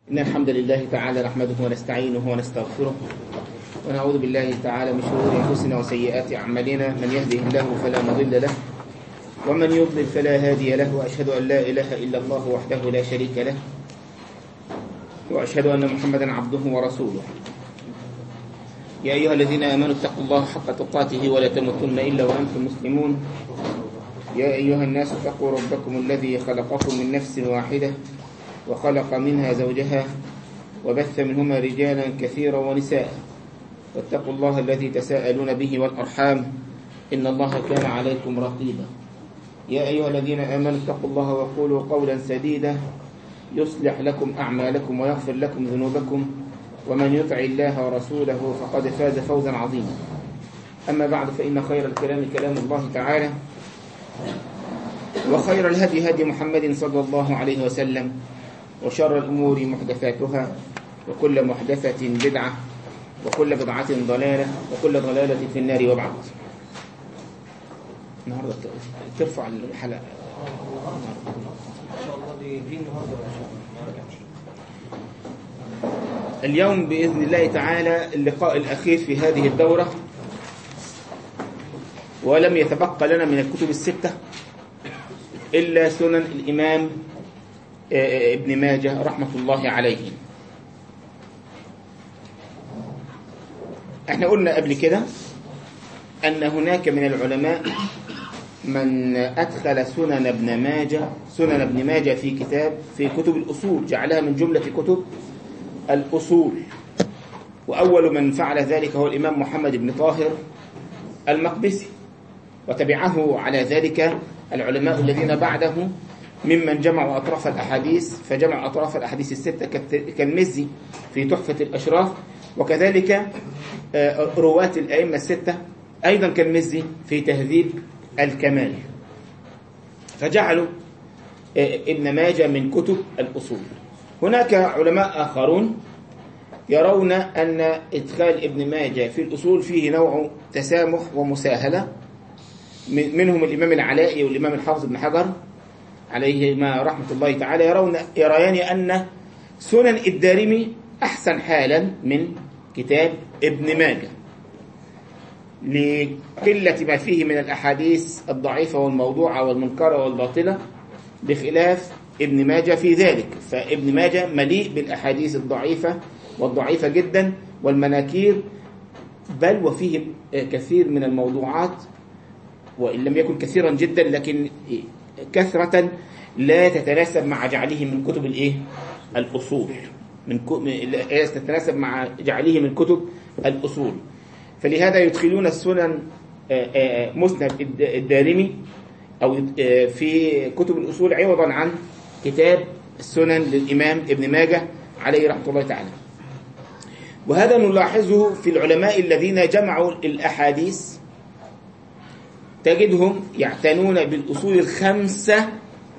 إن الحمد لله تعالى نحمده ونستعينه ونستغفره ونعوذ بالله تعالى من شرور أنفسنا وسيئات أعمالنا من يهده الله فلا مضل له ومن يضلل فلا هادي له وأشهد أن لا إله إلا الله وحده لا شريك له وأشهد أن محمدا عبده ورسوله يا أيها الذين آمنوا اتقوا الله حق تقاته ولا تموتن إلا وأنتم مسلمون يا أيها الناس اتقوا ربكم الذي خلقكم من نفس واحدة وخلق منها زوجها وبث منهما رجالا كثيرا ونساء واتقوا الله الذي تساءلون به والأرحام إن الله كان عليكم رقيبا يا أيها الذين آمنوا اتقوا الله وقولوا قولا سديدا يصلح لكم أعمالكم ويغفر لكم ذنوبكم ومن يطع الله ورسوله فقد فاز فوزا عظيما أما بعد فإن خير الكلام كلام الله تعالى وخير الهدي هدي محمد صلى الله عليه وسلم وشر الأمور محدثاتها وكل محدثة بدعة وكل بدعة ضلالة وكل ضلالة في النار وبعد النهاردة ترفع الحلقة ان شاء الله دي دي النهارده ان شاء الله اليوم بإذن الله تعالى اللقاء الأخير في هذه الدورة ولم يتبقى لنا من الكتب الستة إلا سنن الإمام ابن ماجه رحمة الله عليه احنا قلنا قبل كده أن هناك من العلماء من أدخل سنن ابن ماجه سنن ابن ماجه في كتاب في كتب الأصول جعلها من جملة كتب الأصول وأول من فعل ذلك هو الإمام محمد بن طاهر المقدسي وتبعه على ذلك العلماء الذين بعده ممن جمعوا أطراف الأحاديث فجمع أطراف الأحاديث الستة كالمزي في تحفة الأشراف وكذلك رواة الأئمة الستة أيضا كالمزي في تهذيب الكمال فجعلوا ابن ماجه من كتب الأصول هناك علماء آخرون يرون أن إدخال ابن ماجه في الأصول فيه نوع تسامح ومساهلة منهم الإمام العلائي والإمام الحافظ بن حجر عليهما رحمة الله تعالى يرون يريان أن سنن الدارمي أحسن حالا من كتاب ابن ماجه لقلة ما فيه من الأحاديث الضعيفة والموضوعة والمنكرة والباطلة بخلاف ابن ماجه في ذلك فابن ماجه مليء بالأحاديث الضعيفة والضعيفة جدا والمناكير بل وفيه كثير من الموضوعات وإن لم يكن كثيرا جدا لكن كثرة لا تتناسب مع جعله من كتب الايه الأصول من لا تتناسب مع جعله من كتب الأصول فلهذا يدخلون السنن مسند الدارمي أو في كتب الأصول عوضا عن كتاب السنن للإمام ابن ماجه عليه رحمة الله تعالى وهذا نلاحظه في العلماء الذين جمعوا الأحاديث تجدهم يعتنون بالأصول الخمسة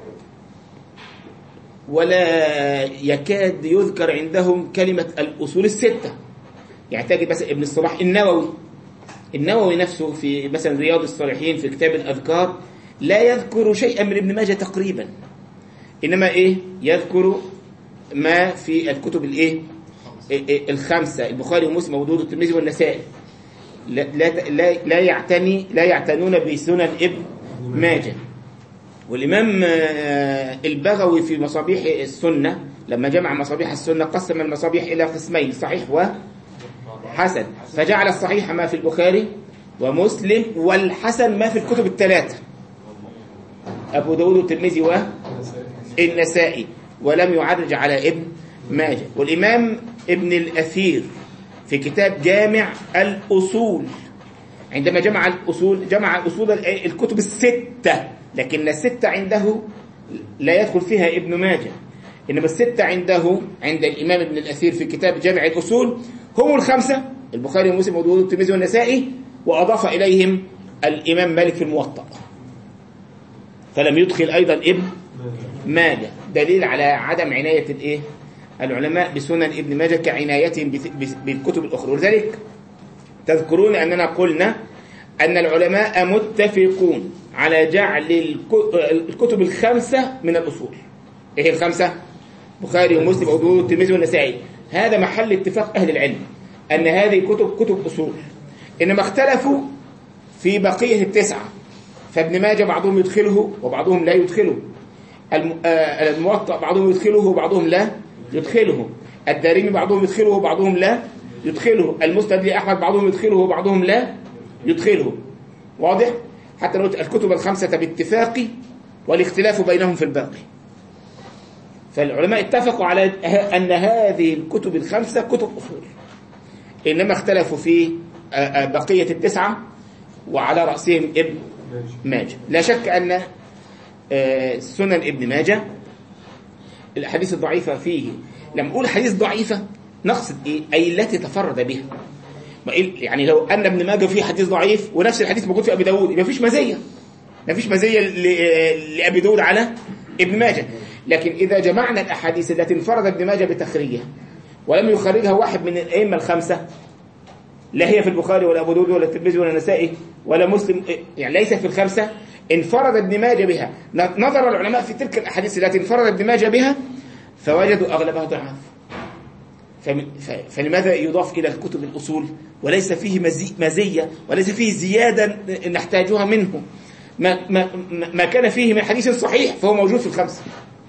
ولا يكاد يذكر عندهم كلمة الأصول الستة يعني تجد مثلا ابن الصلاح النووي النووي نفسه في مثلا رياض الصالحين في كتاب الأذكار لا يذكر شيئا من ابن ماجه تقريبا إنما إيه يذكر ما في الكتب الإيه الخمسة البخاري ومسلم وودود والترمذي والنسائي لا, لا, لا يعتني لا يعتنون بسنن ابن ماجه والإمام البغوي في مصابيح السنة لما جمع مصابيح السنة قسم المصابيح إلى قسمين صحيح وحسن فجعل الصحيح ما في البخاري ومسلم والحسن ما في الكتب الثلاثة أبو داود والترمذي والنسائي ولم يعرج على ابن ماجه والإمام ابن الأثير في كتاب جامع الأصول عندما جمع الأصول جمع أصول الكتب الستة لكن الستة عنده لا يدخل فيها ابن ماجه إنما الستة عنده عند الإمام ابن الأثير في كتاب جامع الأصول هم الخمسة البخاري ومسلم وداود والترمذي والنسائي وأضاف إليهم الإمام مالك في الموطأ فلم يدخل أيضا ابن ماجه دليل على عدم عناية الإيه العلماء بسنن ابن ماجه كعنايتهم بالكتب الأخرى ولذلك تذكرون أننا قلنا أن العلماء متفقون على جعل الكتب الخمسة من الأصول إيه الخمسة؟ بخاري ومسلم وابو داود والترمذي والنسائي هذا محل اتفاق اهل العلم ان هذه كتب كتب اصول انما اختلفوا في بقيه التسعه فابن ماجه بعضهم يدخله وبعضهم لا يدخله الم- آه، الموطأ بعضهم يدخله وبعضهم لا يدخله الدارمي بعضهم يدخله وبعضهم لا يدخله المسند لأحمد بعضهم يدخله وبعضهم لا يدخله واضح حتى لو قلت الكتب الخمسة باتفاق والاختلاف بينهم في الباقي فالعلماء اتفقوا على أن هذه الكتب الخمسة كتب أصول إنما اختلفوا في آه، آه، بقية التسعة وعلى رأسهم ابن ماجه لا شك أن آه، سنن ابن ماجه الأحاديث الضعيفة فيه لما نقول حديث ضعيفة نقصد إيه؟ أي التي تفرد بها ما إيه- يعني لو أن ابن ماجه فيه حديث ضعيف ونفس الحديث موجود في أبي داود يبقى مفيش مزية مفيش مزية ل- لأبي داود على ابن ماجه لكن إذا جمعنا الأحاديث التي انفرد ابن ماجه بتخريجها ولم يخرجها واحد من الأئمة الخمسة لا هي في البخاري ولا أبو داود ولا الترمذي ولا النسائي ولا مسلم يعني ليست في الخمسة انفرد ابن ماجه بها نظر العلماء في تلك الأحاديث التي انفرد ابن ماجه بها فوجدوا أغلبها ضعاف فم- ف- فلماذا يضاف إلى الكتب الأصول وليس فيه مزي- مزية وليس فيه زيادة نحتاجها منه ما, ما, ما- ما كان فيه من حديث صحيح فهو موجود في الخمسة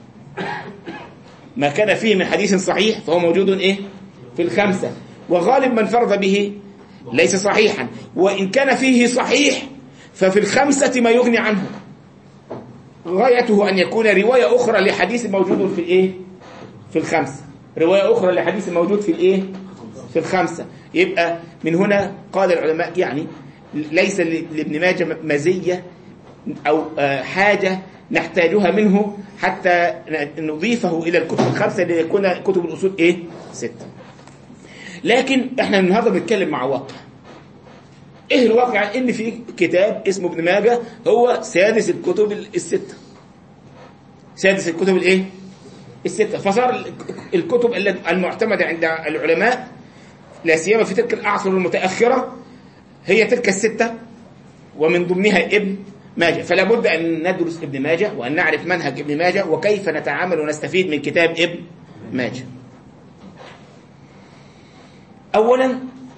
ما كان فيه من حديث صحيح فهو موجود إيه في الخمسة وغالب من فرض به ليس صحيحا وإن كان فيه صحيح ففي الخمسة ما يغني عنه غايته أن يكون رواية أخرى لحديث موجود في الإيه في الخمسة رواية أخرى لحديث موجود في الإيه في الخمسة يبقى من هنا قال العلماء يعني ليس ل- لابن ماجه مزية أو آه، حاجة نحتاجها منه حتى ن- نضيفه إلى الكتب الخمسة ليكون كتب الأصول إيه ستة لكن احنا النهارده بنتكلم مع واقع ايه الواقع ان في كتاب اسمه ابن ماجه هو سادس الكتب الستة سادس الكتب الايه الستة فصار الكتب التي- المعتمدة عند العلماء لا سيما في تلك الأعصر المتأخرة هي تلك الستة ومن ضمنها ابن ماجه فلا بد أن ندرس ابن ماجه وأن نعرف منهج ابن ماجه وكيف نتعامل ونستفيد من كتاب ابن ماجه أولا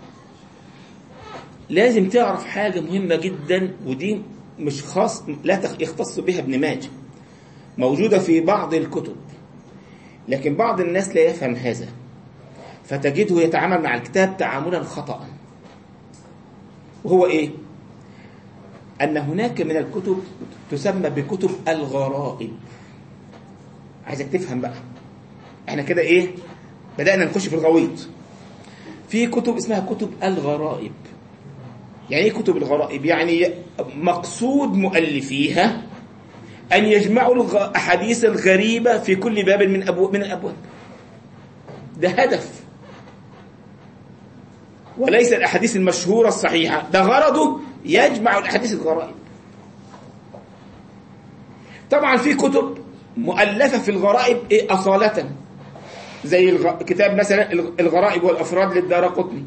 لازم تعرف حاجة مهمة جدا ودي مش خاص لا تخ- يختص بها ابن ماجه موجودة في بعض الكتب لكن بعض الناس لا يفهم هذا فتجده يتعامل مع الكتاب تعاملا خطأ وهو ايه ان هناك من الكتب تسمى بكتب الغرائب عايزك تفهم بقى احنا كده ايه بدأنا نخش في الغويط في كتب اسمها كتب الغرائب يعني ايه كتب الغرائب يعني مقصود مؤلفيها أن يجمعوا الأحاديث الغريبة في كل باب من أبواب من الأبواب ده هدف وليس الأحاديث المشهورة الصحيحة ده غرضه يجمع الأحاديث الغرائب طبعا في كتب مؤلفة في الغرائب إيه أصالة زي الغ... كتاب مثلا الغرائب والأفراد للدار قطني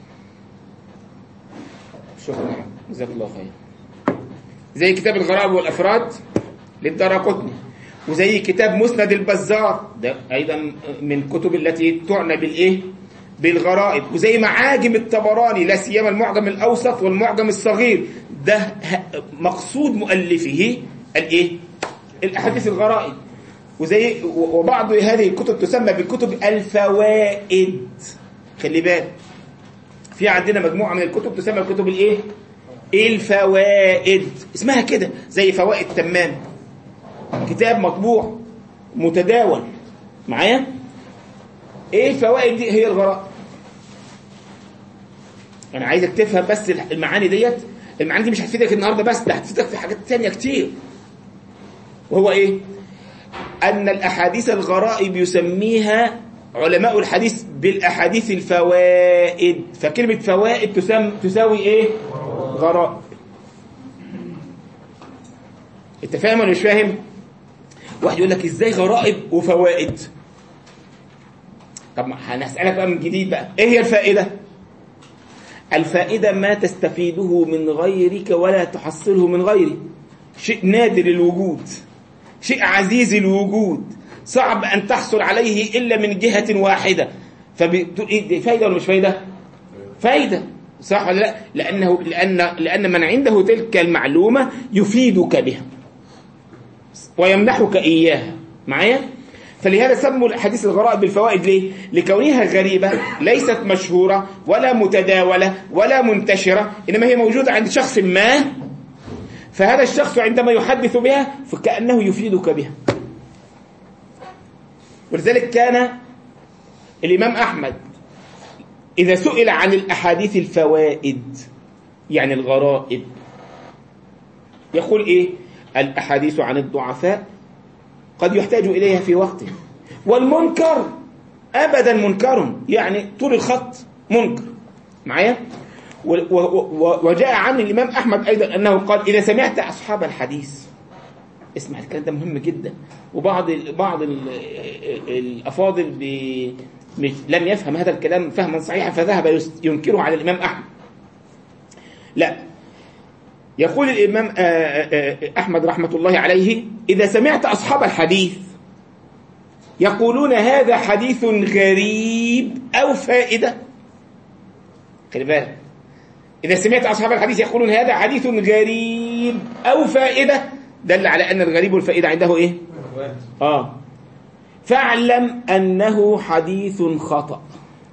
شكرا جزاك الله خير زي كتاب الغرائب والأفراد للدار قطني وزي كتاب مسند البزار ده أيضا من الكتب التي تعنى بالإيه بالغرائب وزي معاجم الطبراني لا سيما المعجم الأوسط والمعجم الصغير ده مقصود مؤلفه الإيه الأحاديث الغرائب وزي وبعض هذه الكتب تسمى بكتب الفوائد خلي بالك في عندنا مجموعة من الكتب تسمى بكتب الايه الفوائد اسمها كده زي فوائد تمام كتاب مطبوع متداول معايا ايه الفوائد دي هي الغرائب انا عايزك تفهم بس المعاني ديت المعاني دي مش هتفيدك النهارده بس ده هتفيدك في حاجات تانية كتير وهو ايه ان الاحاديث الغرائب يسميها علماء الحديث بالاحاديث الفوائد فكلمه فوائد تسم تساوي ايه غرائب انت فاهم ولا مش فاهم واحد يقول لك ازاي غرائب وفوائد طب هنسالك بقى من جديد بقى ايه هي الفائده الفائده ما تستفيده من غيرك ولا تحصله من غيرك شيء نادر الوجود شيء عزيز الوجود صعب أن تحصل عليه إلا من جهة واحدة فبتقول إيه دي فايدة ولا مش فايدة فايدة صح ولا لا لأنه لأن لأن من عنده تلك المعلومة يفيدك بها ويمنحك إياها معايا فلهذا سموا الحديث الغرائب بالفوائد ليه؟ لكونها غريبة ليست مشهورة ولا متداولة ولا منتشرة إنما هي موجودة عند شخص ما فهذا الشخص عندما يحدث بها فكأنه يفيدك بها ولذلك كان الإمام أحمد إذا سئل عن الأحاديث الفوائد يعني الغرائب يقول إيه الأحاديث عن الضعفاء قد يحتاج إليها في وقته والمنكر أبدا منكر يعني طول الخط منكر معايا و- و- و- وجاء عن الإمام أحمد أيضا أنه قال إذا سمعت أصحاب الحديث اسمع الكلام ده مهم جدا وبعض ال- بعض ال- الأفاضل ب- مش- لم يفهم هذا الكلام فهما صحيحا فذهب يس- ينكره على الإمام أحمد لا يقول الإمام آه، آه، آه، أحمد رحمة الله عليه إذا سمعت أصحاب الحديث يقولون هذا حديث غريب أو فائدة خلي بالك إذا سمعت أصحاب الحديث يقولون هذا حديث غريب أو فائدة دل على أن الغريب والفائدة عنده إيه؟ آه فاعلم أنه حديث خطأ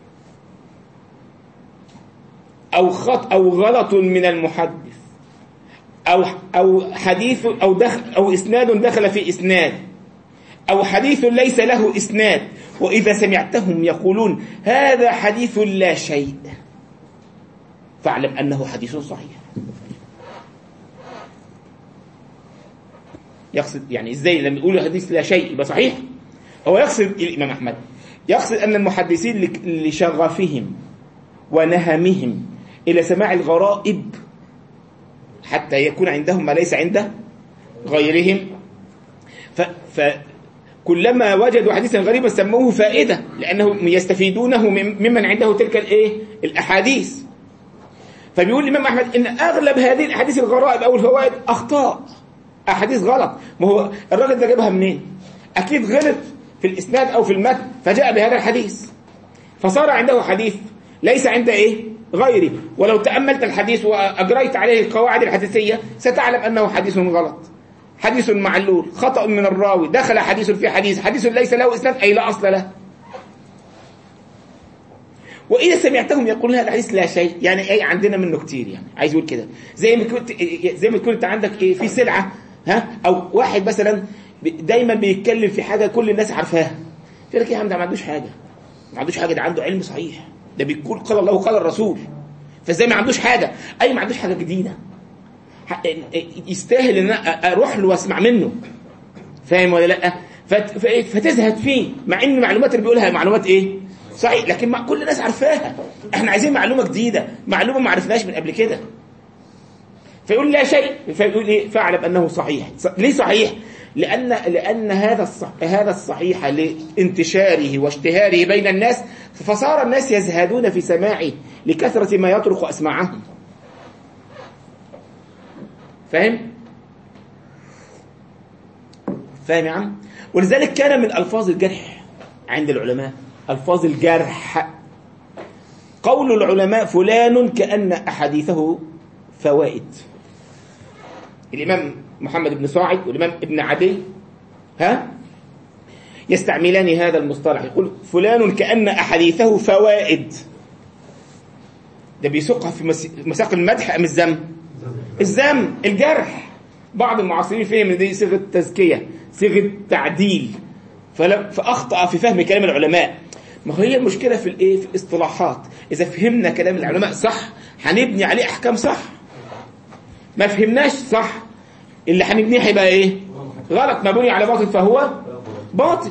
أو خط أو غلط من المحدث أو أو حديث أو دخل أو إسناد دخل في إسناد أو حديث ليس له إسناد وإذا سمعتهم يقولون هذا حديث لا شيء فاعلم أنه حديث صحيح يقصد يعني ازاي لما يقول حديث لا شيء يبقى صحيح هو يقصد الإمام أحمد يقصد أن المحدثين لك- لشغفهم ونهمهم إلى سماع الغرائب حتى يكون عندهم ما ليس عند غيرهم ف... فكلما وجدوا حديثا غريبا سموه فائدة لأنهم يستفيدونه من- ممن عنده تلك الإيه؟ الأحاديث فبيقول الإمام أحمد إن أغلب هذه الأحاديث الغرائب أو الفوائد أخطاء أحاديث غلط ما هو الراجل ده جابها منين أكيد غلط في الإسناد أو في المتن فجاء بهذا الحديث فصار عنده حديث ليس عند إيه غيره ولو تأملت الحديث وأجريت عليه القواعد الحديثية ستعلم أنه حديث غلط حديث معلول خطأ من الراوي دخل حديث في حديث حديث ليس له إسناد أي لا أصل له واذا سمعتهم يقولون هذا الحديث لا شيء يعني ايه عندنا منه كتير يعني عايز يقول كده زي ما كنت زي ما تكون انت عندك ايه في سلعه ها او واحد مثلا ب- دايما بيتكلم في حاجه كل الناس عارفاها يقول لك يا عم ده ما عندوش حاجه ما عندوش حاجه ده عنده علم صحيح ده بيقول قال الله وقال الرسول فازاي ما عندوش حاجه اي ما عندوش حاجه جديده ح- يستاهل ان أنا اروح له واسمع منه فاهم ولا لا فت- ف- فتزهد فيه مع ان المعلومات اللي بيقولها معلومات ايه صحيح لكن ما كل الناس عارفاها احنا عايزين معلومه جديده معلومه ما عرفناش من قبل كده فيقول لا شيء فيقول ايه فاعلم انه صحيح ص- ليه صحيح لان لان هذا الصح هذا الصحيح لانتشاره واشتهاره بين الناس فصار الناس يزهدون في سماعه لكثره ما يطرق اسماعهم فاهم فاهم يا عم ولذلك كان من الفاظ الجرح عند العلماء الفاظ الجرح قول العلماء فلان كأن أحاديثه فوائد الإمام محمد بن صاعد والإمام ابن عدي ها يستعملان هذا المصطلح يقول فلان كأن أحاديثه فوائد ده بيسوقها في مس- مساق المدح أم الذم الذم الجرح بعض المعاصرين فهم ان دي صيغه تزكيه صيغه تعديل فلم فاخطا في فهم كلام العلماء ما هي المشكله في الايه في الاصطلاحات اذا فهمنا كلام العلماء صح هنبني عليه احكام صح ما فهمناش صح اللي هنبنيه هيبقى ايه غلط ما بني على باطل فهو باطل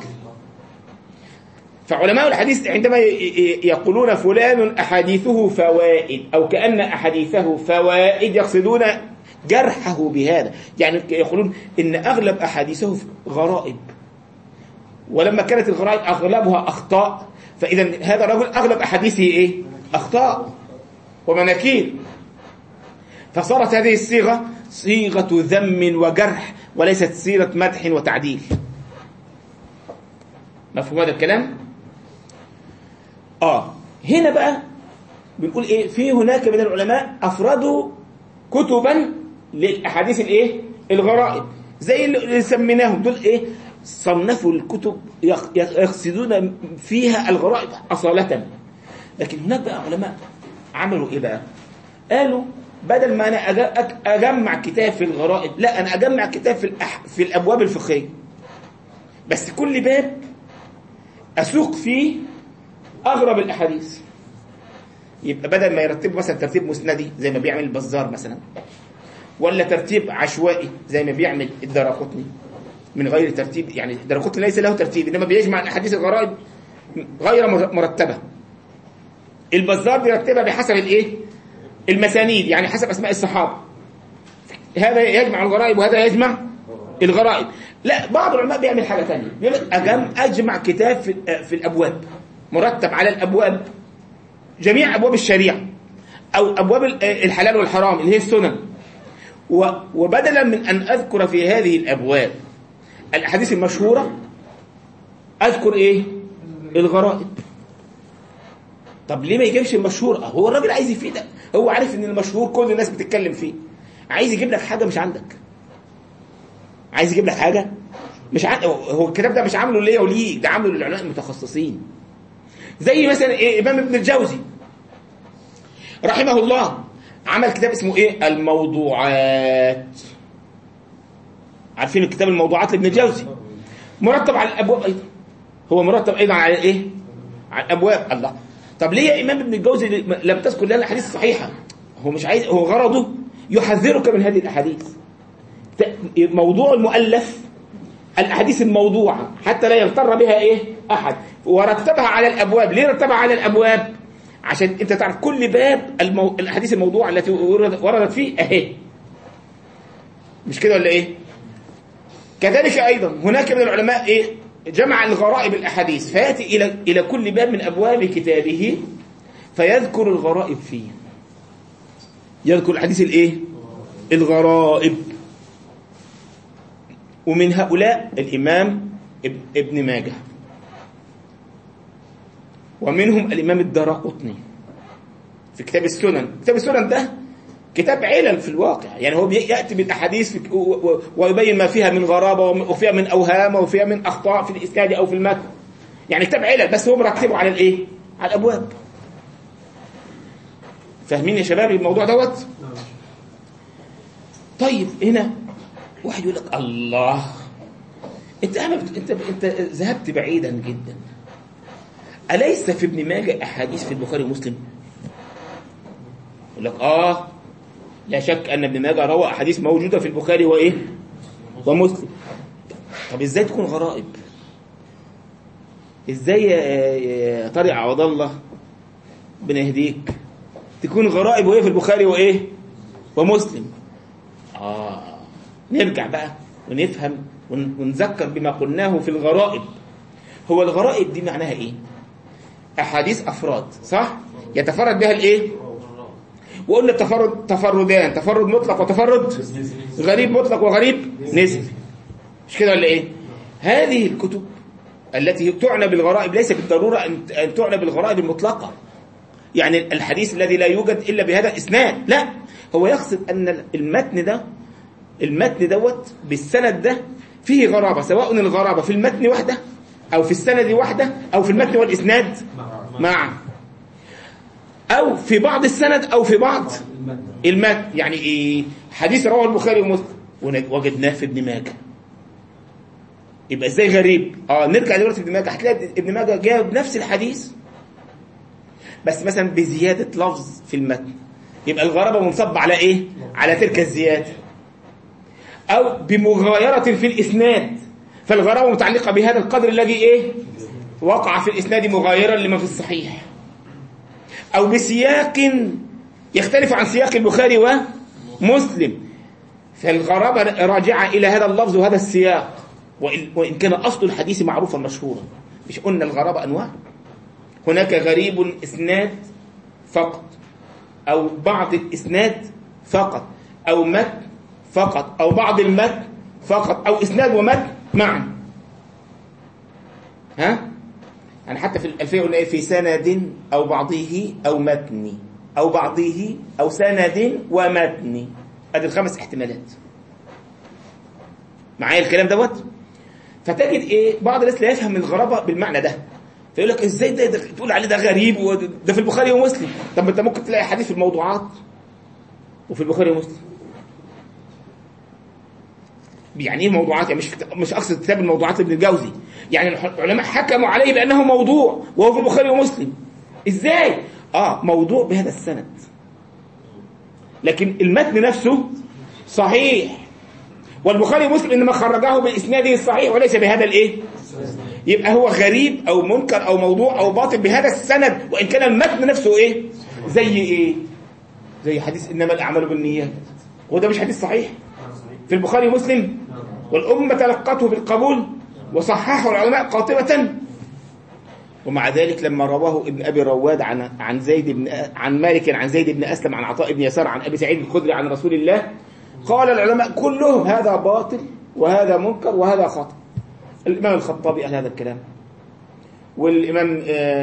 فعلماء الحديث عندما ي- ي- يقولون فلان أحاديثه فوائد أو كأن أحاديثه فوائد يقصدون جرحه بهذا يعني يقولون إن أغلب أحاديثه غرائب ولما كانت الغرائب أغلبها أخطاء فإذا هذا الرجل أغلب أحاديثه إيه؟ أخطاء ومناكير فصارت هذه الصيغة صيغة ذم وجرح وليست صيغة مدح وتعديل مفهوم هذا الكلام اه هنا بقى بنقول ايه في هناك من العلماء افردوا كتبا للاحاديث الايه الغرائب زي اللي سميناهم دول ايه صنفوا الكتب يق- يقصدون فيها الغرائب اصاله لكن هناك بقى علماء عملوا ايه بقى قالوا بدل ما انا أج- أج- اجمع كتاب في الغرائب لا انا اجمع كتاب في الأح... في الابواب الفقهيه بس كل باب اسوق فيه اغرب الاحاديث يبقى بدل ما يرتبوا مثلا ترتيب مسندي زي ما بيعمل البزار مثلا ولا ترتيب عشوائي زي ما بيعمل الدراقطني من غير ترتيب يعني الدراقطني ليس له ترتيب انما بيجمع الاحاديث الغرائب غير مر- مرتبه البزار بيرتبها بحسب الايه المسانيد يعني حسب اسماء الصحابه هذا يجمع الغرائب وهذا يجمع الغرائب لا بعض العلماء بيعمل حاجه ثانيه بيقول لك أجم اجمع كتاب في في الابواب مرتب على الابواب جميع ابواب الشريعه او ابواب ال- الحلال والحرام اللي هي السنن و- وبدلا من ان اذكر في هذه الابواب الاحاديث المشهوره اذكر ايه الغرائب طب ليه ما يجيبش المشهور آه، هو الراجل عايز يفيدك هو عارف ان المشهور كل الناس بتتكلم فيه عايز يجيب لك حاجه مش عندك عايز يجيب لك حاجه مش عن... هو الكتاب ده مش عامله ليا وليه ده عامله للعلماء المتخصصين زي مثلا إيه امام ابن الجوزي رحمه الله عمل كتاب اسمه ايه الموضوعات عارفين الكتاب الموضوعات لابن الجوزي مرتب على الابواب ايضا هو مرتب ايضا على ايه على الابواب الله طب ليه يا امام ابن الجوزي لم تذكر لنا الاحاديث الصحيحه هو مش عايز هو غرضه يحذرك من هذه الاحاديث ت- موضوع المؤلف الاحاديث الموضوعه حتى لا يغتر بها ايه احد ورتبها على الابواب ليه رتبها على الابواب عشان انت تعرف كل باب المو... الاحاديث الموضوعه التي ورد- وردت فيه اهي مش كده ولا ايه كذلك ايضا هناك من العلماء ايه جمع الغرائب الاحاديث فياتي الى الى كل باب من ابواب كتابه فيذكر الغرائب فيه يذكر الحديث الايه الغرائب ومن هؤلاء الامام اب- ابن ماجه ومنهم الامام الدراقطني في كتاب السنن كتاب السنن ده كتاب علل في الواقع يعني هو بي- ياتي بالاحاديث في- و- و- ويبين ما فيها من غرابه وم- وفيها من اوهام وفيها من اخطاء في الاسناد او في المتن يعني كتاب علل بس هو مرتبه على الايه على الابواب فاهمين يا شباب الموضوع دوت طيب هنا واحد يقول لك الله انت أحمد انت انت ذهبت بعيدا جدا اليس في ابن ماجه احاديث في البخاري ومسلم يقول لك اه لا شك ان ابن ماجه روى احاديث موجوده في البخاري وايه ومسلم طب ازاي تكون غرائب ازاي يا- يا طارق عوض الله ربنا يهديك تكون غرائب وهي في البخاري وايه ومسلم اه نرجع بقى ونفهم ون- ونذكر بما قلناه في الغرائب هو الغرائب دي معناها ايه احاديث افراد صح يتفرد بها الايه وقلنا التفرد تفردان تفرد مطلق وتفرد غريب مطلق وغريب نسبي مش كده ولا ايه هذه الكتب التي تعنى بالغرائب ليس بالضرورة أن أن تعنى بالغرائب المطلقة يعني الحديث الذي لا يوجد إلا بهذا الإسناد لا هو يقصد أن المتن ده المتن دوت بالسند ده فيه غرابة سواء الغرابة في المتن وحده أو في السند وحده أو في المتن والإسناد معا أو في بعض السند أو في بعض المتن يعني إيه حديث رواه البخاري ومسلم وجدناه في ابن ماجه يبقى ازاي غريب اه نرجع دلوقتي ابن ماجه هتلاقي ابن ماجه جاب نفس الحديث بس مثلا بزياده لفظ في المتن يبقى الغرابه منصب على ايه على تلك الزياده او بمغايره في الاسناد فالغرابه متعلقه بهذا القدر الذي ايه وقع في الاسناد مغايرا لما في الصحيح او بسياق يختلف عن سياق البخاري ومسلم فالغرابه راجعه الى هذا اللفظ وهذا السياق وإن, وإن كان أصل الحديث معروفا مشهورا مش قلنا الغرابة أنواع هناك غريب إسناد فقط أو بعض الإسناد فقط أو متن فقط أو بعض المتن فقط أو إسناد ومتن معا ها يعني حتى في الألفية قلنا إيه في سند أو بعضه أو متن أو بعضه أو سند ومتن أدي الخمس احتمالات معايا الكلام دوت فتجد ايه بعض الناس لا يفهم الغرابه بالمعنى ده فيقول لك ازاي ده, ده تقول عليه ده غريب وده في البخاري ومسلم طب ما انت ممكن تلاقي حديث في الموضوعات وفي البخاري ومسلم يعني ايه موضوعات يعني مش مش اقصد كتاب الموضوعات لابن الجوزي يعني العلماء حكموا عليه بانه موضوع وهو في البخاري ومسلم ازاي اه موضوع بهذا السند لكن المتن نفسه صحيح والبخاري ومسلم انما خرجاه باسناده الصحيح وليس بهذا الايه يبقى هو غريب او منكر او موضوع او باطل بهذا السند وان كان المتن نفسه ايه زي ايه زي حديث انما الاعمال بالنيات وده مش حديث صحيح في البخاري ومسلم والامه تلقته بالقبول وصححه العلماء قاطبه ومع ذلك لما رواه ابن ابي رواد عن عن زيد بن عن مالك عن زيد بن اسلم عن عطاء بن يسار عن ابي سعيد الخدري عن رسول الله قال العلماء كلهم هذا باطل وهذا منكر وهذا خطأ الإمام الخطابي قال هذا الكلام والإمام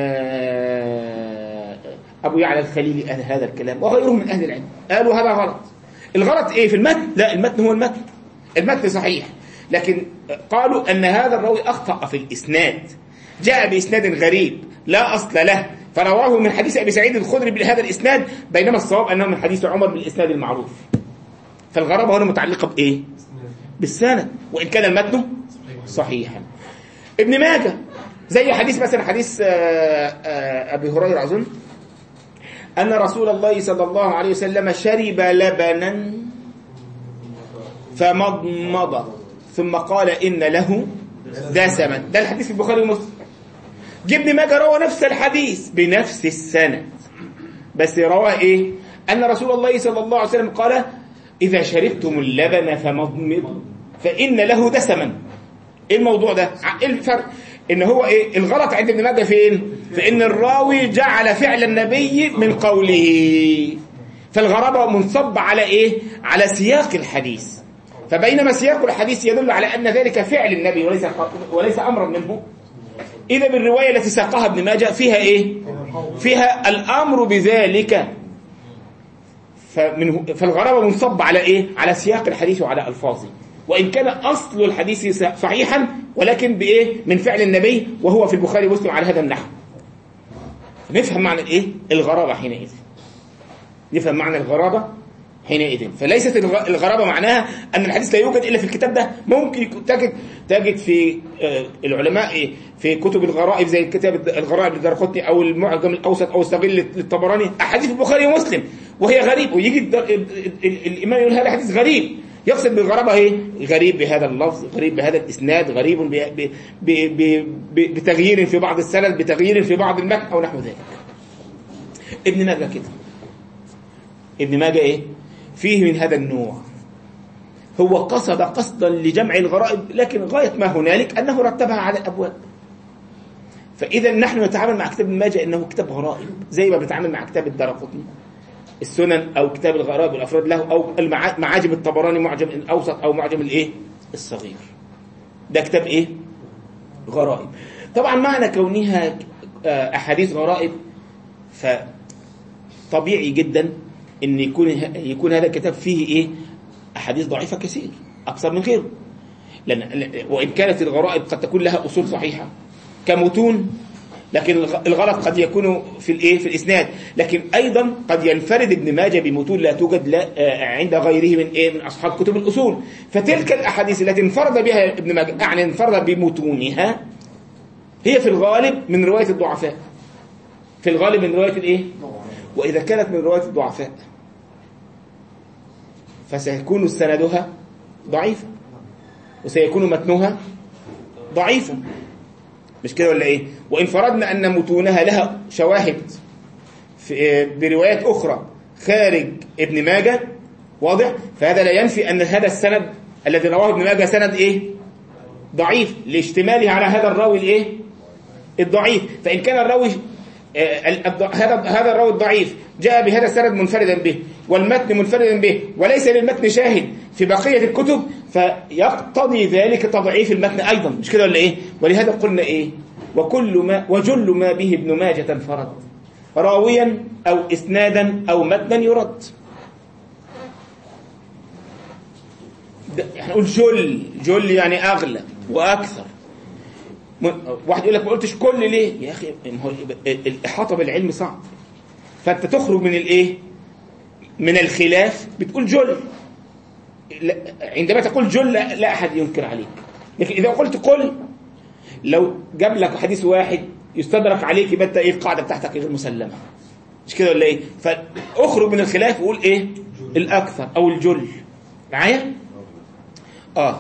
أبو يعلى الخليلي قال هذا الكلام وغيرهم من أهل العلم قالوا هذا غلط الغلط إيه في المتن لا المتن هو المتن المتن صحيح لكن قالوا أن هذا الراوي أخطأ في الإسناد جاء بإسناد غريب لا أصل له فرواه من حديث أبي سعيد الخدري بهذا الإسناد بينما الصواب أنه من حديث عمر بالإسناد المعروف فالغرابة هنا متعلقة بإيه؟ بالسند وإن كان المتن صحيحا ابن ماجه زي حديث مثلا حديث أبي هريرة أظن أن رسول الله صلى الله عليه وسلم شرب لبنا فمضمض ثم قال إن له دسما ده الحديث في البخاري ومسلم ابن ماجه روى نفس الحديث بنفس السند بس رواه إيه؟ أن رسول الله صلى الله عليه وسلم قال إذا شربتم اللبن فمضمضوا فإن له دسما إيه الموضوع ده؟ إيه الفرق؟ إن هو إيه؟ الغلط عند ابن ماجه فين؟ في إن الراوي جعل فعل النبي من قوله فالغرابة منصب على إيه؟ على سياق الحديث فبينما سياق الحديث يدل على أن ذلك فعل النبي وليس وليس أمرا منه إذا بالرواية التي ساقها ابن ماجه فيها إيه؟ فيها الأمر بذلك فمن فالغرابة منصب على إيه؟ على سياق الحديث وعلى ألفاظه وإن كان أصل الحديث صحيحا ولكن بإيه؟ من فعل النبي وهو في البخاري ومسلم على هذا النحو نفهم معنى الإيه؟ الغرابة حينئذ نفهم معنى الغرابة حينئذ فليست الغرابة معناها أن الحديث لا يوجد إلا في الكتاب ده ممكن تجد تجد في العلماء في كتب الغرائب زي كتاب الغرائب للدرقطني أو المعجم الأوسط أو الصغير للطبراني أحاديث البخاري ومسلم وهي غريب ويجي الإمام يقول هذا حديث غريب يقصد بالغرابة ايه غريب بهذا اللفظ غريب بهذا الإسناد غريب ب ب ب ب بتغيير في بعض السند بتغيير في بعض المتن أو نحو ذلك ابن ماجه كده ابن ماجه ايه فيه من هذا النوع هو قصد قصدا لجمع الغرائب لكن غاية ما هنالك أنه رتبها على الأبواب فإذا نحن نتعامل مع كتاب الماجة أنه كتاب غرائب زي ما بنتعامل مع كتاب الدرقطني السنن أو كتاب الغرائب والأفراد له أو معاجم الطبراني معجم الأوسط أو معجم الإيه الصغير ده كتاب إيه غرائب طبعا معنى كونها أحاديث غرائب فطبيعي جدا ان يكون يكون هذا الكتاب فيه ايه احاديث ضعيفه كثير اكثر من غيره لان وان كانت الغرائب قد تكون لها اصول صحيحه كمتون لكن الغلط قد يكون في الايه في الاسناد لكن ايضا قد ينفرد ابن ماجه بمتون لا توجد لا عند غيره من ايه من اصحاب كتب الاصول فتلك الاحاديث التي انفرد بها ابن ماجه يعني انفرد بمتونها هي في الغالب من روايه الضعفاء في الغالب من روايه الايه وإذا كانت من رواية الضعفاء فسيكون سندها ضعيفا وسيكون متنها ضعيفا مش كده ولا ايه وإن فرضنا أن متونها لها شواهد في بروايات أخرى خارج ابن ماجه واضح فهذا لا ينفي أن هذا السند الذي رواه ابن ماجه سند ايه ضعيف لاشتماله على هذا الراوي الايه الضعيف فإن كان الراوي هذا هذا الراوي الضعيف جاء بهذا السند منفردا به والمتن منفردا به وليس للمتن شاهد في بقية الكتب فيقتضي ذلك تضعيف المتن أيضا مش كده ولا إيه ولهذا قلنا إيه وكل ما وجل ما به ابن ماجة انفرد راويا أو إسنادا أو متنا يرد ده احنا نقول جل جل يعني أغلى وأكثر م- واحد يقول لك ما قلتش كل ليه يا أخي ما هو الإحاطة بالعلم صعب فأنت تخرج من الإيه من الخلاف بتقول جل لا- عندما تقول جل لا لا أحد ينكر عليك لكن إذا قلت قل لو جاب لك حديث واحد يستدرك عليك يبقى انت ايه القاعده بتاعتك غير مسلمه مش كده ولا ايه فاخرج من الخلاف وقول ايه الاكثر او الجل معايا اه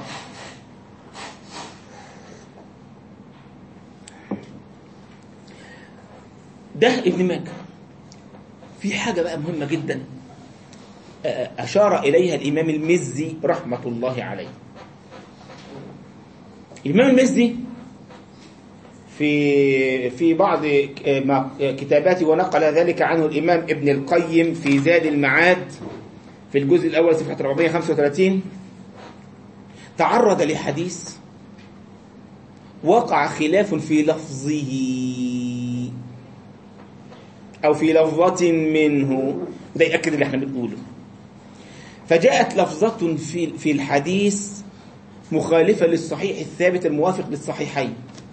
ده ابن ماجه في حاجه بقى مهمه جدا آه، اشار اليها الامام المزي رحمه الله عليه الامام المزي في في بعض ما- كتاباته ونقل ذلك عنه الإمام ابن القيم في زاد المعاد في الجزء الأول صفحة 435 تعرض لحديث وقع خلاف في لفظه أو في لفظة منه ده يأكد اللي احنا بنقوله فجاءت لفظة في في الحديث مخالفة للصحيح الثابت الموافق للصحيحين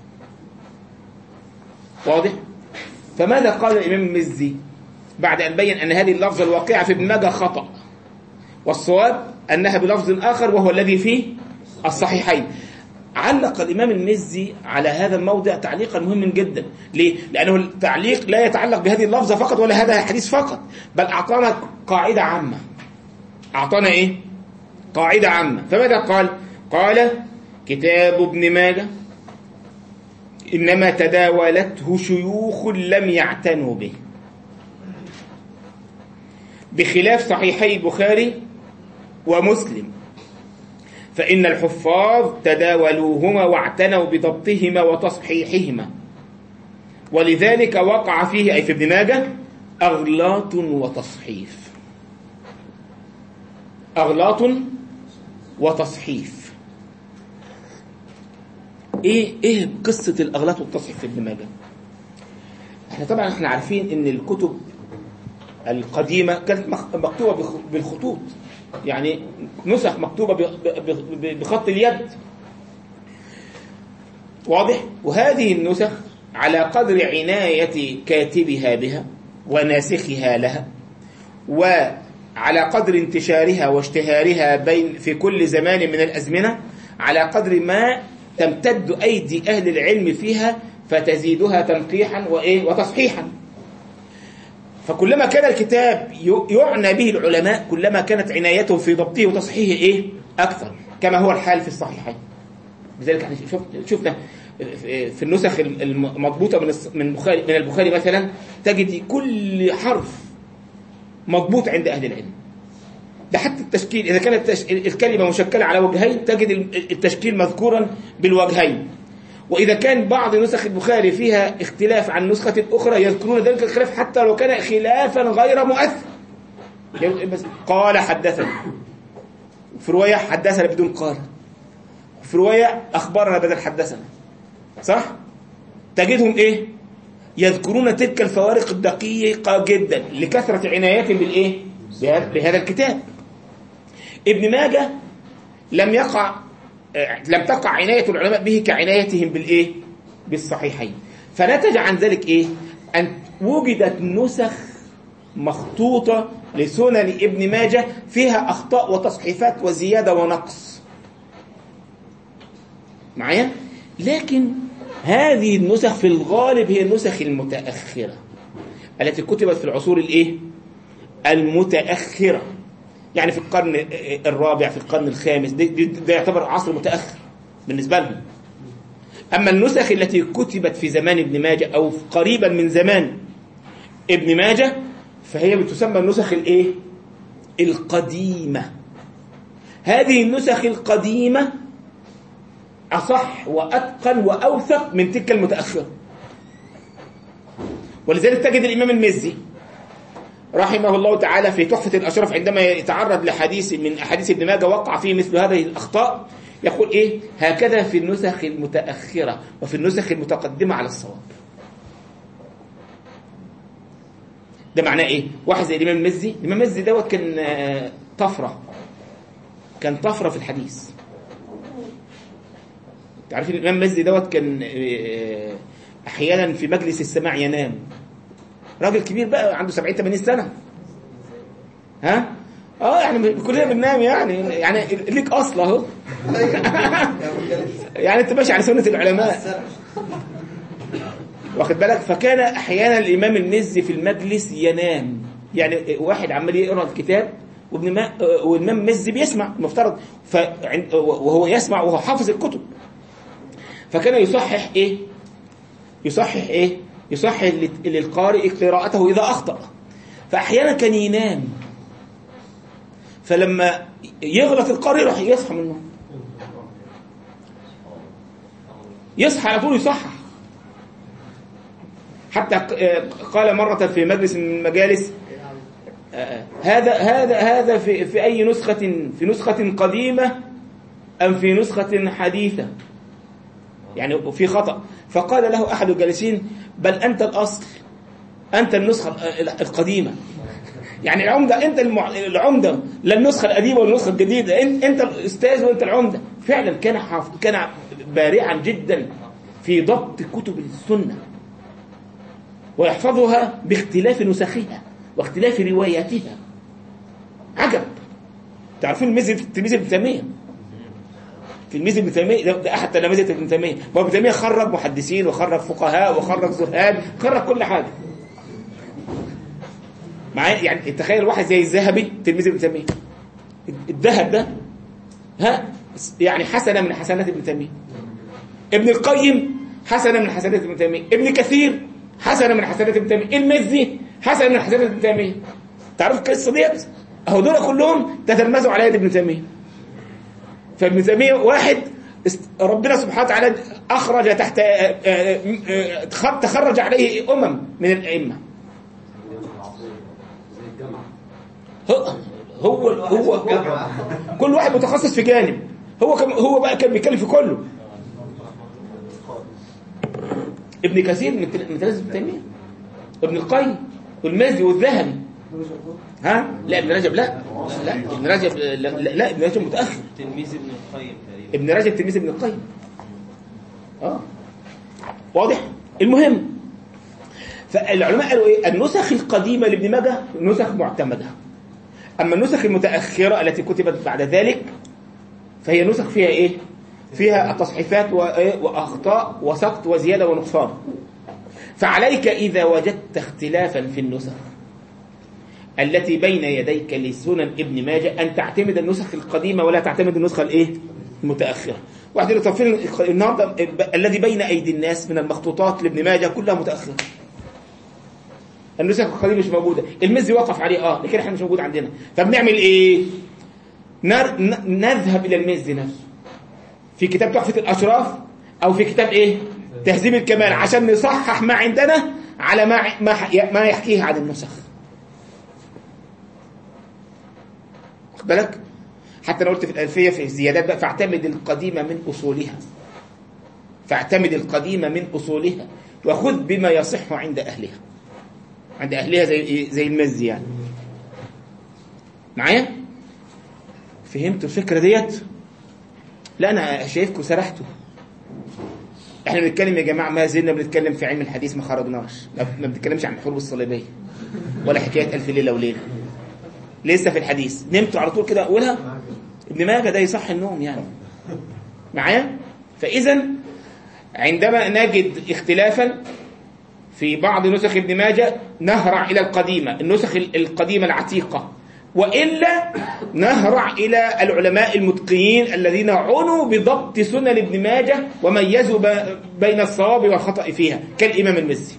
واضح فماذا قال الإمام المزي بعد أن بين أن هذه اللفظة الواقعة في ابن ماجه خطأ والصواب أنها بلفظ آخر وهو الذي في الصحيحين علق الإمام المزي على هذا الموضع تعليقا مهما جدا ليه؟ لأنه التعليق لا يتعلق بهذه اللفظة فقط ولا هذا الحديث فقط بل أعطانا قاعدة عامة أعطانا إيه؟ قاعدة عامة فماذا قال؟ قال كتاب ابن ماجه إنما تداولته شيوخ لم يعتنوا به بخلاف صحيحي البخاري ومسلم فإن الحفاظ تداولوهما واعتنوا بضبطهما وتصحيحهما ولذلك وقع فيه أي في ابن ماجه أغلاط وتصحيف أغلاط وتصحيف ايه ايه قصه الاغلاط والتصحيف في ابن ماجه احنا طبعا احنا عارفين ان الكتب القديمه كانت مخ- مكتوبه بخ- بالخطوط يعني نسخ مكتوبه ب- ب- ب- بخط اليد واضح وهذه النسخ على قدر عنايه كاتبها بها وناسخها لها وعلى قدر انتشارها واشتهارها بين في كل زمان من الازمنه على قدر ما تمتد ايدي اهل العلم فيها فتزيدها تنقيحا وايه وتصحيحا فكلما كان الكتاب ي- يعنى به العلماء كلما كانت عنايتهم في ضبطه وتصحيحه ايه اكثر كما هو الحال في الصحيحين لذلك احنا شف- شفنا في النسخ المضبوطه من الص- من البخاري من البخاري مثلا تجد كل حرف مضبوط عند اهل العلم ده حتى التشكيل اذا كانت التش- الكلمه مشكله على وجهين تجد التشكيل مذكورا بالوجهين واذا كان بعض نسخ البخاري فيها اختلاف عن نسخه اخرى يذكرون ذلك الخلاف حتى لو كان خلافا غير مؤثر يعني بس قال حدثنا في روايه حدثنا بدون قال في روايه اخبرنا بدل حدثنا صح تجدهم ايه يذكرون تلك الفوارق الدقيقة جدا لكثرة عنايتهم بالإيه؟ بهذا بهذا الكتاب ابن ماجه لم يقع آه، لم تقع عناية العلماء به كعنايتهم بالإيه؟ بالصحيحين فنتج عن ذلك إيه؟ أن وجدت نسخ مخطوطة لسنن ابن ماجه فيها أخطاء وتصحيفات وزيادة ونقص معايا لكن هذه النسخ في الغالب هي النسخ المتأخرة التي كتبت في العصور الايه المتأخرة يعني في القرن الرابع في القرن الخامس ده, ده, ده يعتبر عصر متأخر بالنسبة لهم أما النسخ التي كتبت في زمان ابن ماجه أو قريبا من زمان ابن ماجه فهي بتسمى النسخ الايه القديمة هذه النسخ القديمة أصح وأتقن وأوثق من تلك المتأخرة ولذلك تجد الإمام المزي رحمه الله تعالى في تحفة الأشراف عندما يتعرض لحديث من أحاديث ابن ماجه وقع فيه مثل هذه الأخطاء يقول ايه هكذا في النسخ المتاخره وفي النسخ المتقدمه على الصواب ده معناه ايه واحد زي الامام المزي الامام المزي دوت كان آه، طفره كان طفره في الحديث تعرفين الامام المزي دوت كان آه، احيانا في مجلس السماع ينام راجل كبير بقى عنده 70 80 سنه ها اه يعني كلنا بننام يعني يعني ليك اصل اهو يعني انت ماشي على سنه العلماء واخد بالك فكان احيانا الامام المزي في المجلس ينام يعني واحد عمال يقرا الكتاب وابن ما والامام المزي بيسمع المفترض فعند وهو يسمع وهو حافظ الكتب فكان يصحح ايه يصحح ايه يصحح لل- للقارئ قراءته اذا اخطا فاحيانا كان ينام فلما يغلط القارئ يروح يصحى من النوم يصحى على طول يصحح حتى قال مرة في مجلس من المجالس آه، هذا هذا هذا في في أي نسخة في نسخة قديمة أم في نسخة حديثة يعني في خطأ فقال له أحد الجالسين بل أنت الأصل أنت النسخة القديمة يعني العمدة أنت المع... العمدة لا النسخة القديمة ولا النسخة الجديدة أنت أنت الأستاذ وأنت العمدة فعلا كان حاف... كان بارعا جدا في ضبط كتب السنة ويحفظها باختلاف نسخها واختلاف رواياتها عجب تعرفين الميزي تلميذ ابن تيميه تلميذ ابن تيميه ده, ده احد تلامذه ابن تيميه ما ابن تيميه خرج محدثين وخرج فقهاء وخرج زهاد خرج كل حاجه معايا يعني تخيل واحد زي الذهبي تلميذ ابن تيميه الذهب ده ها يعني حسنه من حسنات ابن تيميه ابن القيم حسنه من حسنات ابن تيميه ابن كثير حسنه من حسنات ابن تيميه المزي حسنه من حسنات ابن تيميه تعرف القصه ديت اهو دول كلهم تتلمذوا على يد ابن تيميه فابن تيميه واحد است- ربنا سبحانه وتعالى اخرج تحت آه، آه، آه، خ- تخرج عليه امم من الائمه هو هو هو, هو كل واحد متخصص في جانب هو كم هو بقى كان بيتكلم في كله ابن كثير من تل- من تلاميذ ابن تيميه ابن القيم والمازي والذهبي ها لا ابن رجب لا لا ابن رجب لا, لا, لا ابن رجب متاخر تلميذ ابن القيم تقريبا ابن رجب تلميذ ابن القيم اه واضح المهم فالعلماء قالوا ايه النسخ القديمه لابن ماجه نسخ معتمده اما النسخ المتاخره التي كتبت بعد ذلك فهي نسخ فيها ايه فيها تصحيفات وإيه؟ واخطاء وسقط وزياده ونقصان فعليك اذا وجدت اختلافا في النسخ التي بين يديك لسنن ابن ماجه ان تعتمد النسخ القديمه ولا تعتمد النسخه الايه المتاخره واحد يقول طب فين النهارده ال- الذي بين ايدي الناس من المخطوطات لابن ماجه كلها متاخره النسخ القديمه مش موجوده المزي وقف عليه اه لكن احنا مش موجود عندنا فبنعمل ايه نر... ن- نذهب الى المزي نفسه في كتاب تحفه الاشراف او في كتاب ايه تهذيب الكمال عشان نصحح ما عندنا على ما ما ما يحكيه عن النسخ واخد بالك حتى انا قلت في الالفيه في الزيادات بقى فاعتمد القديمه من اصولها فاعتمد القديمه من اصولها وخذ بما يصح عند اهلها عند اهلها زي إيه؟ زي المزي يعني معايا فهمتوا الفكره ديت لا انا شايفكم سرحتوا احنا بنتكلم يا جماعه ما زلنا بنتكلم في علم الحديث ما خرجناش ما ما بنتكلمش عن الحروب الصليبيه ولا حكايه الف ليله وليله لسه في الحديث نمتوا على طول كده اولها ابن ماجه ده يصح النوم يعني معايا فاذا عندما نجد اختلافا في بعض نسخ ابن ماجه نهرع الى القديمه النسخ القديمه العتيقه والا نهرع الى العلماء المتقنين الذين عنوا بضبط سنن ابن ماجه وميزوا ب- بين الصواب والخطا فيها كالامام المزي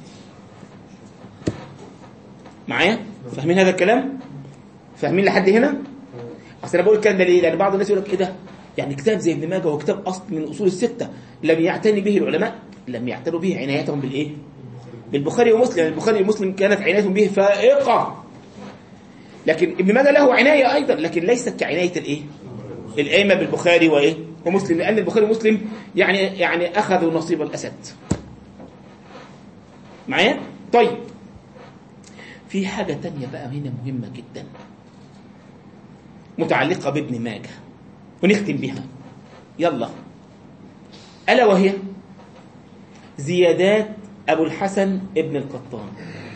معايا فاهمين هذا الكلام فاهمين لحد هنا اصل انا بقول الكلام ده ليه لان بعض الناس يقول لك ايه ده يعني كتاب زي ابن ماجه هو كتاب اصل من اصول السته لم يعتني به العلماء لم يعتنوا به عنايتهم بالايه بالبخاري ومسلم البخاري ومسلم كانت عنايتهم به فائقه لكن ابن ماجه له عنايه ايضا لكن ليست كعنايه الايه الائمه بالبخاري وايه ومسلم لان البخاري ومسلم يعني يعني اخذوا نصيب الاسد معايا طيب في حاجه تانية بقى هنا مهمه جدا متعلقه بابن ماجه ونختم بها يلا الا وهي زيادات ابو الحسن ابن القطان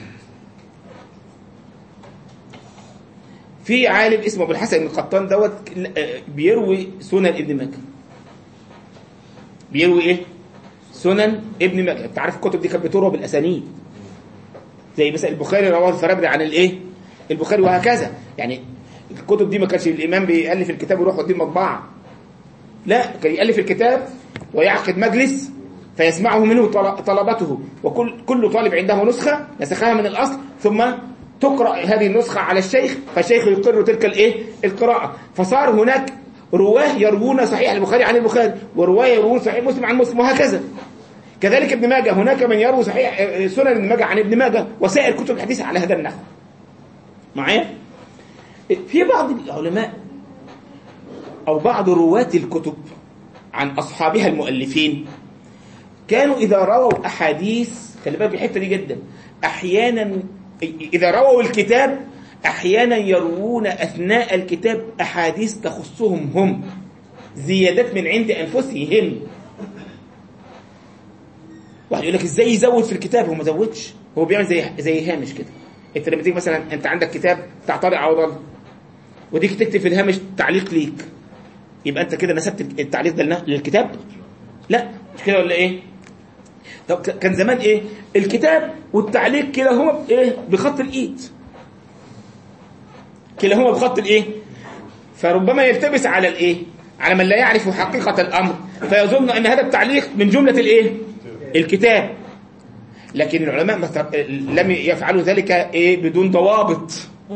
في عالم اسمه ابو الحسن القطان دوت بيروي سنن ابن ماجه بيروي ايه سنن ابن ماجه انت عارف الكتب دي كانت بتروى بالاسانيد زي مثلا البخاري رواه الفرابري عن الايه البخاري وهكذا يعني الكتب دي ما كانش الامام بيالف الكتاب ويروح يوديه المطبعه لا كان يالف الكتاب ويعقد مجلس فيسمعه منه طلبته وكل كل طالب عنده نسخه نسخها من الاصل ثم تقرأ هذه النسخة على الشيخ فالشيخ يقر تلك الايه القراءة فصار هناك رواه يروون صحيح البخاري عن البخاري ورواة يروون صحيح مسلم عن مسلم وهكذا كذلك ابن ماجه هناك من يروي صحيح سنن ابن ماجه عن ابن ماجه وسائر كتب الحديث على هذا النحو معايا في بعض العلماء أو بعض رواة الكتب عن أصحابها المؤلفين كانوا إذا رووا أحاديث خلي بالك الحتة دي جدا أحيانا إذا رووا الكتاب أحيانا يروون أثناء الكتاب أحاديث تخصهم هم زيادات من عند أنفسهم واحد يقول لك ازاي يزود في الكتاب هو ما زودش هو بيعمل زي زي هامش كده انت لما تيجي مثلا انت عندك كتاب بتاع طارق عوض الله وديك تكتب في الهامش تعليق ليك يبقى انت كده نسبت التعليق ده للكتاب لا مش كده ولا ايه طب كان زمان ايه الكتاب والتعليق كلاهما ايه بخط الايد كلاهما بخط الايه فربما يلتبس على الايه على من لا يعرف حقيقة الامر فيظن ان هذا التعليق من جملة الايه الكتاب لكن العلماء لم يفعلوا ذلك ايه بدون ضوابط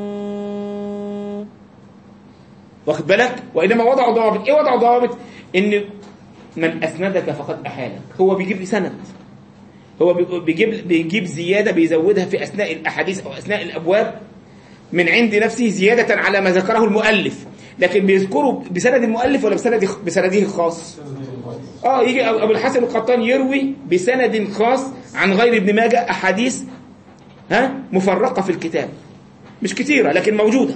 واخد بالك وانما وضعوا ضوابط ايه وضعوا ضوابط ان من اسندك فقد احالك هو بيجيب لي سند هو بيجيب بيجيب زياده بيزودها في اثناء الاحاديث او اثناء الابواب من عند نفسه زياده على ما ذكره المؤلف لكن بيذكره بسند المؤلف ولا بسند بسنده الخاص اه يجي ابو الحسن القطان يروي بسند خاص عن غير ابن ماجه احاديث ها مفرقه في الكتاب مش كثيره لكن موجوده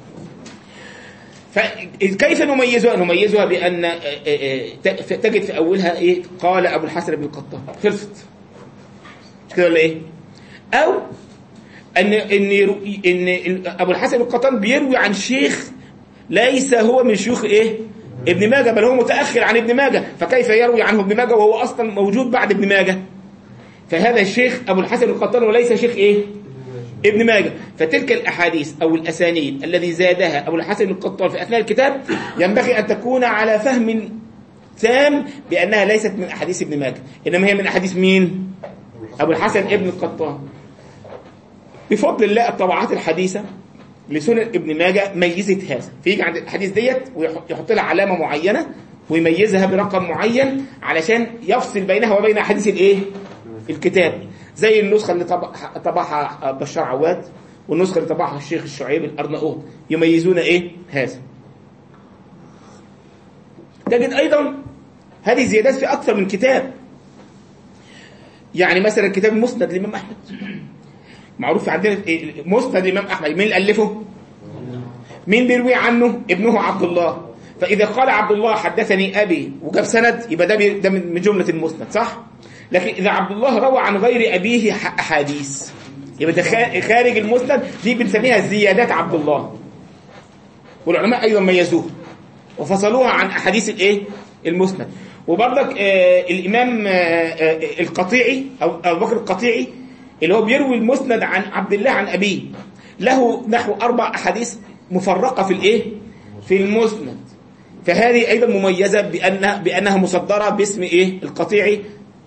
فكيف نميزها نميزها بان تجد في اولها ايه قال ابو الحسن بن القطان خلصت مش كده ولا ايه او ان ان ان ابو الحسن القطان بيروي عن شيخ ليس هو من شيوخ ايه ابن ماجه بل هو متاخر عن ابن ماجه فكيف يروي عنه ابن ماجه وهو اصلا موجود بعد ابن ماجه فهذا الشيخ ابو الحسن القطان وليس شيخ ايه ابن ماجه فتلك الاحاديث او الاسانيد الذي زادها ابو الحسن القطان في اثناء الكتاب ينبغي ان تكون على فهم تام بانها ليست من احاديث ابن ماجه انما هي من احاديث مين ابو الحسن ابن القطان بفضل الله الطبعات الحديثه لسنن ابن ماجه ميزت هذا فيجي عند الحديث ديت ويحط لها علامه معينه ويميزها برقم معين علشان يفصل بينها وبين احاديث الايه الكتاب زي النسخه اللي طبعها بشار عواد والنسخه اللي طبعها الشيخ الشعيب الارناؤوط يميزون ايه هذا تجد ايضا هذه زيادات في اكثر من كتاب يعني مثلا كتاب المسند للامام احمد معروف عندنا مسند الامام احمد مين اللي الفه مين بيروي عنه ابنه عبد الله فاذا قال عبد الله حدثني ابي وجاب سند يبقى ده ده من جمله المسند صح لكن اذا عبد الله روى عن غير ابيه احاديث يبقى ده خارج المسند دي بنسميها زيادات عبد الله والعلماء ايضا ميزوها وفصلوها عن احاديث الايه المسند وبرضك آه الامام آه آه القطيعي او ابو بكر القطيعي اللي هو بيروي المسند عن عبد الله عن ابيه له نحو اربع احاديث مفرقه في الايه في المسند فهذه ايضا مميزه بانها بانها مصدره باسم ايه القطيعي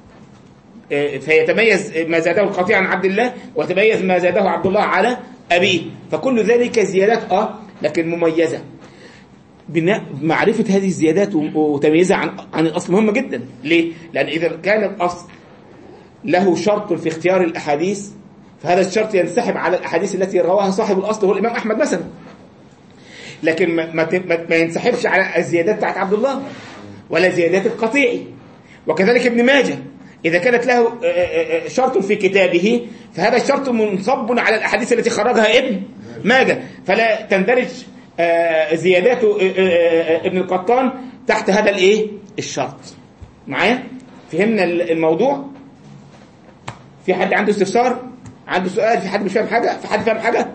فيتميز ما زاده القطيع عن عبد الله ويتميز ما زاده عبد الله على ابيه فكل ذلك زيادات اه لكن مميزه بناء معرفه هذه الزيادات وتمييزها عن عن الاصل مهمه جدا ليه لان اذا كان الاصل له شرط في اختيار الاحاديث فهذا الشرط ينسحب على الاحاديث التي رواها صاحب الاصل هو الامام احمد مثلا لكن ما, ما, ما ينسحبش على الزيادات بتاعت عبد الله ولا زيادات القطيعي وكذلك ابن ماجه إذا كانت له آه، آه، آه، شرط في كتابه فهذا الشرط منصب على الأحاديث التي خرجها ابن ماجه فلا تندرج آه، زيادات آه، آه، آه، ابن القطان تحت هذا الايه الشرط معايا فهمنا الموضوع في حد عنده استفسار عنده سؤال في حد مش فاهم حاجه في حد فاهم حاجه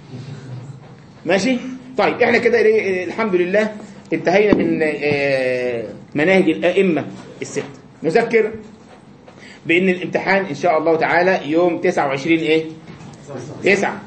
ماشي طيب احنا كده إيه، الحمد لله انتهينا من آه، مناهج الائمه السته نذكر بان الامتحان ان شاء الله تعالى يوم 29 ايه 9